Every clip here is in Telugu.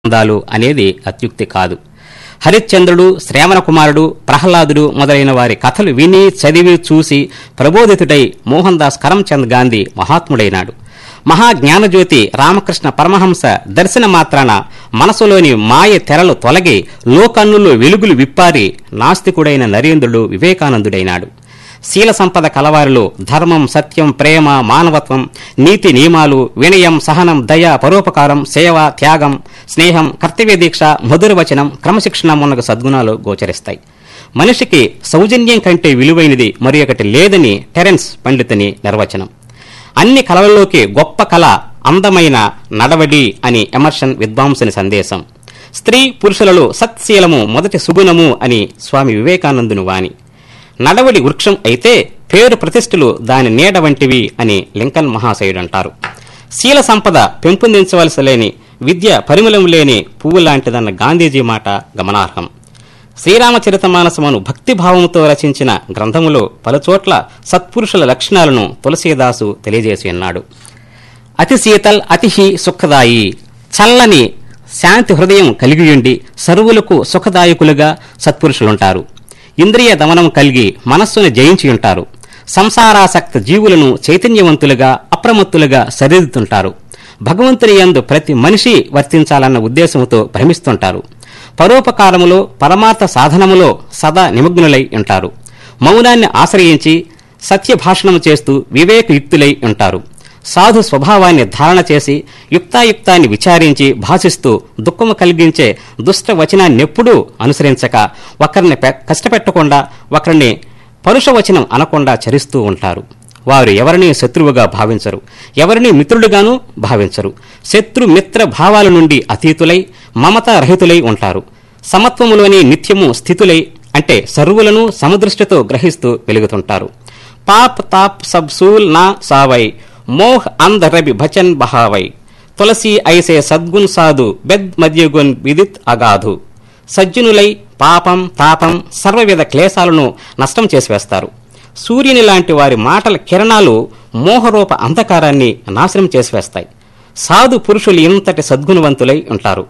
అందాలు అనేది అత్యుక్తి కాదు హరిశ్చంద్రుడు శ్రావణ కుమారుడు ప్రహ్లాదుడు మొదలైన వారి కథలు విని చదివి చూసి ప్రబోధితుడై మోహన్ దాస్ కరమ్చంద్ గాంధీ మహాత్ముడైనాడు మహాజ్ఞానజ్యోతి రామకృష్ణ పరమహంస దర్శన మాత్రాన మనసులోని మాయ తెరలు తొలగి లోకన్నులు వెలుగులు విప్పారి నాస్తికుడైన నరేంద్రుడు వివేకానందుడైనాడు శీల సంపద కలవారిలో ధర్మం సత్యం ప్రేమ మానవత్వం నీతి నియమాలు వినయం సహనం దయ పరోపకారం సేవ త్యాగం స్నేహం కర్తవ్య దీక్ష మధుర వచనం క్రమశిక్షణ మున్నగ సద్గుణాలు గోచరిస్తాయి మనిషికి సౌజన్యం కంటే విలువైనది మరి ఒకటి లేదని టెరెన్స్ పండితుని నిర్వచనం అన్ని కళలలోకి గొప్ప కళ అందమైన నడవడి అని ఎమర్షన్ విద్వాంసుని సందేశం స్త్రీ పురుషులలో సత్శీలము మొదటి సుగుణము అని స్వామి వివేకానందుని వాణి నడవడి వృక్షం అయితే పేరు ప్రతిష్ఠలు దాని నీడ వంటివి అని లింకన్ మహాశయుడు అంటారు శీల సంపద పెంపొందించవలసి లేని విద్య పరిమళం లేని పువ్వు లాంటిదన్న గాంధీజీ మాట గమనార్హం శ్రీరామచరితమానసమును భక్తిభావంతో రచించిన గ్రంథములో పలుచోట్ల సత్పురుషుల లక్షణాలను తులసీదాసు తెలియజేసి ఉన్నాడు అతి శీతల్ అతిహి సుఖదాయి చల్లని శాంతి హృదయం కలిగియుండి సర్వులకు సుఖదాయకులుగా సత్పురుషులుంటారు ఇంద్రియ దమనం కలిగి మనస్సును జయించి ఉంటారు సంసారాసక్త జీవులను చైతన్యవంతులుగా అప్రమత్తులుగా సరిదిద్దుతుంటారు భగవంతుని యందు ప్రతి మనిషి వర్తించాలన్న ఉద్దేశంతో భ్రమిస్తుంటారు పరోపకారములో పరమార్థ సాధనములో సదా నిమగ్నులై ఉంటారు మౌనాన్ని ఆశ్రయించి సత్యభాషణము చేస్తూ వివేకయుక్తులై ఉంటారు సాధు స్వభావాన్ని ధారణ చేసి యుక్తాయుక్తాన్ని విచారించి భాషిస్తూ దుఃఖము కలిగించే దుష్ట వచనాన్నెప్పుడూ అనుసరించక ఒకరిని పె- కష్టపెట్టకుండా ఒకరిని పరుషవచనం అనకుండా చరిస్తూ ఉంటారు వారు ఎవరిని శత్రువుగా భావించరు ఎవరిని మిత్రుడుగాను భావించరు శత్రు మిత్ర భావాల నుండి అతీతులై మమతా రహితులై ఉంటారు సమత్వములోని నిత్యము స్థితులై అంటే సర్వులను సమదృష్టితో గ్రహిస్తూ వెలుగుతుంటారు పాప్ తాప్ సబ్ సూల్ నా సావై మోహ్ అంధ రబి భచన్ బహావై తులసి ఐసే సద్గున్ సాధు బెద్ మధ్యగున్ విదిత్ అగాధు సజ్జనులై పాపం తాపం సర్వవిధ క్లేశాలను నష్టం చేసివేస్తారు సూర్యుని లాంటి వారి మాటల కిరణాలు మోహరూప అంధకారాన్ని నాశనం చేసివేస్తాయి సాధు పురుషులు ఇంతటి సద్గుణవంతులై ఉంటారు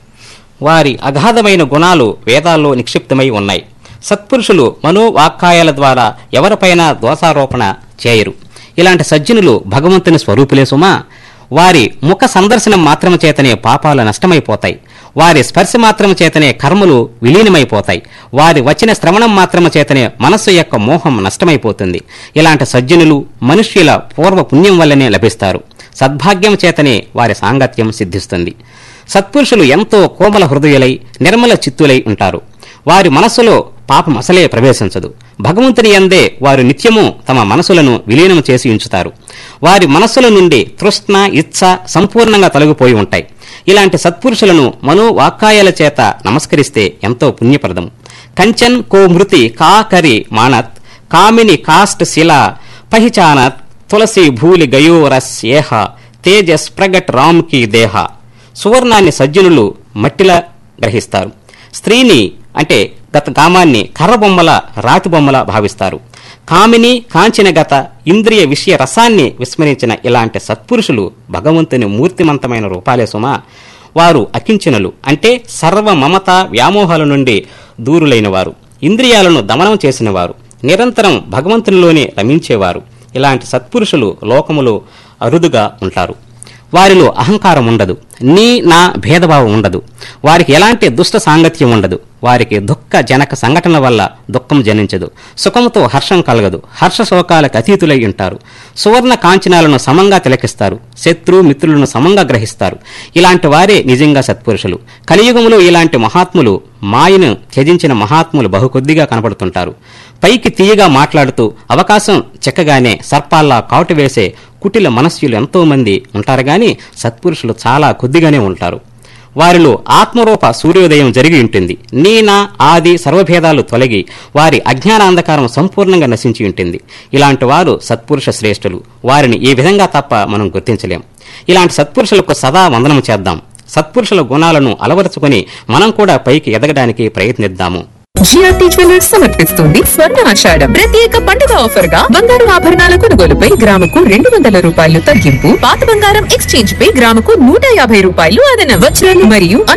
వారి అగాధమైన గుణాలు వేదాల్లో నిక్షిప్తమై ఉన్నాయి సత్పురుషులు మనోవాక్కాయాల ద్వారా ఎవరిపైనా దోషారోపణ చేయరు ఇలాంటి సజ్జనులు భగవంతుని స్వరూపులే సుమా వారి ముఖ సందర్శనం మాత్రము చేతనే పాపాలు నష్టమైపోతాయి వారి స్పర్శ మాత్రము చేతనే కర్మలు విలీనమైపోతాయి వారి వచ్చిన శ్రవణం మాత్రము చేతనే మనస్సు యొక్క మోహం నష్టమైపోతుంది ఇలాంటి సజ్జనులు మనుష్యుల పూర్వ పుణ్యం వల్లనే లభిస్తారు సద్భాగ్యం చేతనే వారి సాంగత్యం సిద్ధిస్తుంది సత్పురుషులు ఎంతో కోమల హృదయులై నిర్మల చిత్తులై ఉంటారు వారి మనస్సులో పాపం అసలే ప్రవేశించదు భగవంతుని యందే వారు నిత్యము తమ మనసులను విలీనం చేసి ఉంచుతారు వారి మనస్సుల నుండి తృష్ణ ఇచ్ఛ సంపూర్ణంగా తొలగిపోయి ఉంటాయి ఇలాంటి సత్పురుషులను మనోవాక్కాయాల చేత నమస్కరిస్తే ఎంతో పుణ్యప్రదం కంచన్ కో మృతి కా కరి మానత్ కామిని కాస్ట్ శిల పహిచానత్ తులసి భూలి గయోరస్ ఏహ తేజస్ ప్రగట్ రామ్ కి దేహ సువర్ణాన్ని సజ్జనులు మట్టిలా గ్రహిస్తారు స్త్రీని అంటే గత కామాన్ని కర్ర బొమ్మల రాతి బొమ్మల భావిస్తారు కామిని కాంచిన గత ఇంద్రియ విషయ రసాన్ని విస్మరించిన ఇలాంటి సత్పురుషులు భగవంతుని మూర్తిమంతమైన రూపాలే సుమా వారు అకించనులు అంటే సర్వ మమత వ్యామోహాల నుండి దూరులైన వారు ఇంద్రియాలను దమనం చేసిన వారు నిరంతరం భగవంతునిలోనే రమించేవారు ఇలాంటి సత్పురుషులు లోకములో అరుదుగా ఉంటారు వారిలో అహంకారం ఉండదు నీ నా భేదభావం ఉండదు వారికి ఎలాంటి దుష్ట సాంగత్యం ఉండదు వారికి దుఃఖ జనక సంఘటనల వల్ల దుఃఖం జనించదు సుఖంతో హర్షం కలగదు హర్ష శోకాలకు అతీతులై ఉంటారు సువర్ణ కాంచనాలను సమంగా తిలకిస్తారు శత్రు మిత్రులను సమంగా గ్రహిస్తారు ఇలాంటి వారే నిజంగా సత్పురుషులు కలియుగంలో ఇలాంటి మహాత్ములు మాయను త్యజించిన మహాత్ములు బహుకొద్దిగా కనపడుతుంటారు పైకి తీయగా మాట్లాడుతూ అవకాశం చెక్కగానే సర్పాల్లా కాటు వేసే కుటిల మనస్సులు ఎంతో మంది ఉంటారు గాని సత్పురుషులు చాలా కొద్దిగానే ఉంటారు వారిలో ఆత్మరూప సూర్యోదయం జరిగి ఉంటుంది నీనా ఆది సర్వభేదాలు తొలగి వారి అజ్ఞానాంధకారం సంపూర్ణంగా నశించి ఉంటుంది ఇలాంటి వారు సత్పురుష శ్రేష్ఠులు వారిని ఈ విధంగా తప్ప మనం గుర్తించలేం ఇలాంటి సత్పురుషులకు సదా వందనం చేద్దాం సత్పురుషుల గుణాలను అలవరుచుకొని మనం కూడా పైకి ఎదగడానికి ప్రయత్నిద్దాము జిఆర్టీ జ్యువెలర్స్ సమర్పిస్తుంది స్వర్ణ ఆషాఢం ప్రత్యేక పండుగ ఆఫర్ గా బంగారు ఆభరణాల కొనుగోలుపై గ్రాముకు రెండు వందల రూపాయలు తగ్గింపు పాత బంగారం ఎక్స్చేంజ్ పై గ్రాముకు నూట యాభై రూపాయలు అదనం వజ్రాలు మరియు